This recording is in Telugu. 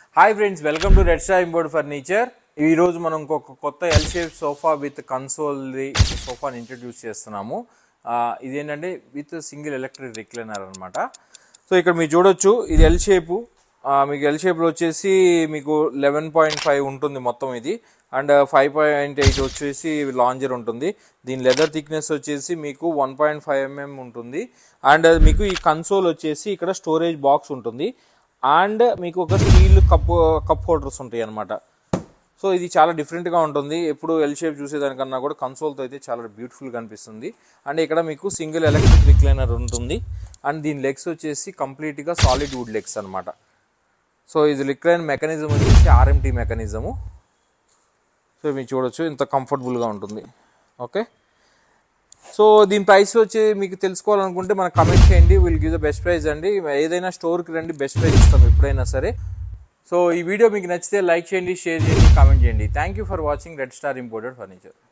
hi friends welcome to red star import furniture ఈ రోజు మనం ఇంకొక కొత్త L shape sofa with console సోఫాని ఇంట్రడ్యూస్ చేస్తున్నాము ఆ, ఇదేంటంటే విత్ సింగిల్ ఎలక్ట్రిక్ రిక్లైనర్ అనమాట సో ఇక్కడ మీరు చూడొచ్చు ఇది ఎల్ షేపు మీకు ఎల్ షేప్లో వచ్చేసి మీకు లెవెన్ పాయింట్ ఫైవ్ ఉంటుంది మొత్తం ఇది అండ్ ఫైవ్ పాయింట్ ఎయిట్ వచ్చేసి లాంజర్ ఉంటుంది దీని లెదర్ థిక్నెస్ వచ్చేసి మీకు వన్ పాయింట్ ఫైవ్ ఎంఎం ఉంటుంది అండ్ మీకు ఈ కన్సోల్ వచ్చేసి ఇక్కడ స్టోరేజ్ బాక్స్ ఉంటుంది అండ్ మీకు ఒక స్టీల్ కప్ కప్ హోల్డర్స్ ఉంటాయి అనమాట సో ఇది చాలా డిఫరెంట్గా ఉంటుంది ఎప్పుడు ఎల్ షేప్ చూసేదానికన్నా కూడా కన్సోల్తో అయితే చాలా బ్యూటిఫుల్గా అనిపిస్తుంది అండ్ ఇక్కడ మీకు సింగిల్ ఎలక్ట్రిక్ రిక్లైనర్ ఉంటుంది అండ్ దీని లెగ్స్ వచ్చేసి కంప్లీట్గా సాలిడ్ వుడ్ లెగ్స్ అనమాట సో ఇది రిక్లైన్ మెకానిజం వచ్చేసి ఆర్ఎంటీ మెకానిజము సో మీరు చూడొచ్చు ఇంత కంఫర్టబుల్గా ఉంటుంది ఓకే సో దీని ప్రైస్ వచ్చి మీకు తెలుసుకోవాలనుకుంటే మనకు కమెంట్ చేయండి will give the best price అండి ఏదైనా స్టోర్కి రండి బెస్ట్ ప్రైస్ ఇస్తాం ఎప్పుడైనా సరే సో ఈ వీడియో మీకు నచ్చితే లైక్ చేయండి షేర్ చేయండి కామెంట్ చేయండి thank you for watching red star imported furniture